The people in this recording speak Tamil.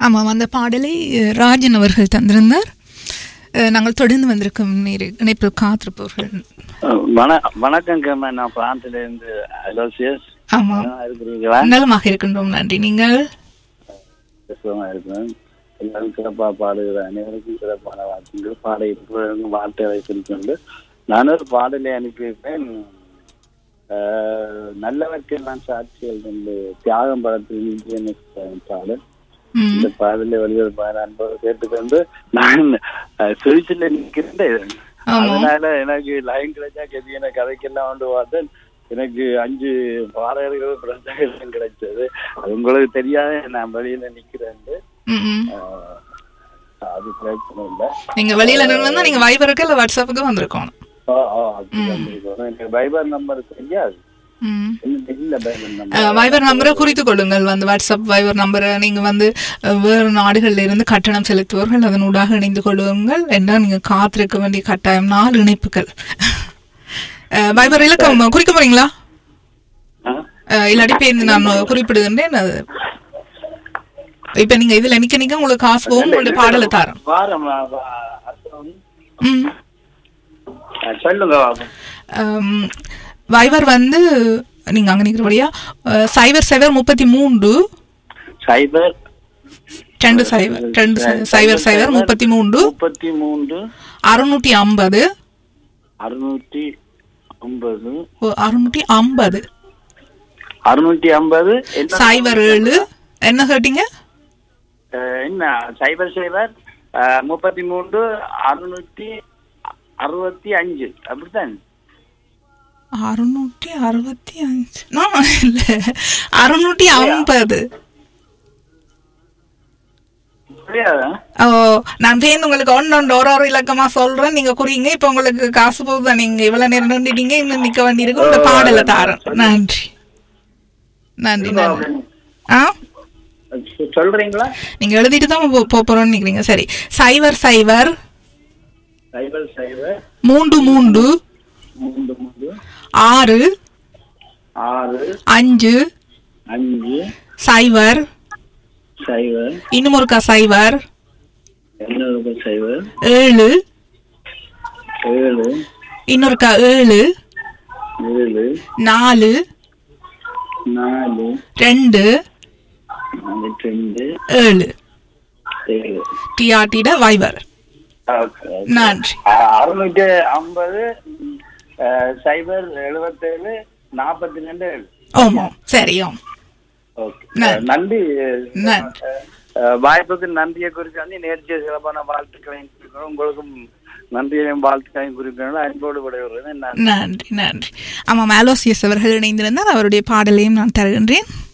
ஆமாம் அந்த பாடலை அஹ், ராஜன் அவர்கள் தந்திருந்தார் அஹ், நாங்கள் தொடர்ந்து வந்திருக்கும் நேரு இணைப்பில் காத்திருப்பவர்கள் வண வணக்கம் கேம நான் பிரான்ஸ்ல இருந்து அலோசியஸ் ஆமாம் இருக்கிறீங்களா நலமாக இருக்கின்றோம் நன்றி நீங்கள் சுகமா இருக்கிறேன் எல்லாரும் சிறப்பா பாடுகிற அனைவருக்கும் சிறப்பான வாழ்த்துங்கள் பாட இருப்பவர்களுக்கும் வாழ்த்துக்களை குறிக்கொண்டு நான் ஒரு பாடலை அனுப்பியிருப்பேன் ஆஹ், நல்லவர்க்கெல்லாம் சாட்சிகள் என்று தியாகம் படத்தில் நிச்சயம் பாடல் ம், இந்த பாடலை வெளியிடுப்பார் அன்போடு கேட்டுக்கொண்டு நான் அஹ், சுவிஸ்ல நிற்கிறேன் ஆமா. அதனால எனக்கு லைன் கிடைச்சா கதி எனக்கு கதைக்கெல்லாம் கொண்டு பார்த்தேன் எனக்கு அஞ்சு பாடல்கள் பிரச்சனைகள் கிடைச்சது அது உங்களுக்கு தெரியாத நான் வெளியில நிக்கிறேன் ம், ம். அது பிரச்சனை இல்லை நீங்க வெளியில நின்று நீங்க வைபருக்கு இல்ல வாட்ஸ்அப்புக்கு வந்திருக்கணும் ஓ, ஓ, அப்படி வந்திருக்கணும். எனக்கு பைபர் நம்பர் தெரியாது ம். என்ன இல்ல பைபர் அஹ், நம்பர் வைபர் நம்பரை குறித்து கொள்ளுங்கள் வந்து வாட்ஸ்அப் வைபர் நம்பரை நீங்க வந்து அஹ், வேறு நாடுகளில் இருந்து கட்டணம் செலுத்துவர்கள் அதனூடாக இணைந்து கொள்ளுங்கள் என்றால் நீங்க காத்திருக்க வேண்டிய கட்டாயம் நாலு இணைப்புகள் அஹ், வைபர் இலக்கம் குறிக்க போறீங்களா ஆ? அஹ், இல்லாட்டி பேருந்து நான் குறிப்பிடுகின்றேன் அது இப்ப நீங்க இதுல நிக்க நிக்க உங்களுக்கு காசு போகும் உங்களுடைய பாடலை தாரம் வாரம் வா- வா- அர்த்தம். ம். ஆ, சொல்லுங்க வாரம். அம், வைபர் வந்து நீங்க அங்க நிக்கிறபடியா அஹ், சைபர் சைபர் முப்பத்தி மூன்று சைபர் ரெண்டு சைபர் ரெண்டு சை- சைபர் சைபர் முப்பத்தி மூன்று முப்பத்தி மூன்று அறுநூற்றி ஐம்பது அறுநூற்றி ஐம்பது அறுநூற்றி ஐம்பது அறுநூற்றி ஐம்பது என்ன சைபர் ஏழு என்ன கேட்டீங்க அஹ், என்ன சைபர் சைபர் அஹ், முப்பத்தி மூன்று அறுநூற்றி அறுபத்தி அஞ்சு அப்படித்தான் அறுநூற்றி அறுபத்தி அஞ்சு No, இல்ல அறுநூற்றி ஐம்பது புரியாதா ஓ நான் பேருந்து உங்களுக்கு ஒன்று ஒன்று ஒரு ஒரு இலக்கமா சொல்றேன் நீங்க குறிங்க இப்ப உங்களுக்கு காசு போகுதா நீங்க இவ்வளவு நேரம் நின்றுட்டீங்க இன்னும் நிக்க வேண்டியிருக்கு இந்த பாடலை தாரேன் நன்றி நன்றி நன்றி ஆ சொ- சொல்றீங்களா நீங்க எழுதிட்டு தான் போ- போ- போறோம்னு நினைக்கிறீங்க சரி சைபர் சைபர் சைபர் சைபர் மூன்று மூன்று மூன்று மூன்று ஆறு ஆறு அஞ்சு அஞ்சு சைபர் சைபர் இன்னும் ஒருக்கா சைபர் இன்னொரு சைபர் ஏழு ஏழு இன்னொருக்கா ஏழு ஏழு நாலு நாலு ரெண்டு நாலு ரெண்டு ஏழு ஏழு டிஆர்டிட வைபர் நன்றி அறுநூற்றி ஐம்பது சைபர் எழுபத்தேழு நாற்பத்தி ரெண்டு ஏழு ஆமாம் சரி ஆம் ஓகே நன்றி. நன்றி நன்றி. அஹ், வாய்ப்புக்கு நன்றியை குறித்து வந்து நேர்ச்சிய சிறப்பான வாழ்த்துக்களையும் குறிக்கிறோம் உங்களுக்கும் நன்றியையும் வாழ்த்துக்களையும் குறிக்கணும் அன்போடு விடைபெறுவது நன்றி நன்றி நன்றி ஆமாம் அலோசியஸ் அவர்கள் இணைந்திருந்தார் அவருடைய பாடலையும் நான் தருகின்றேன்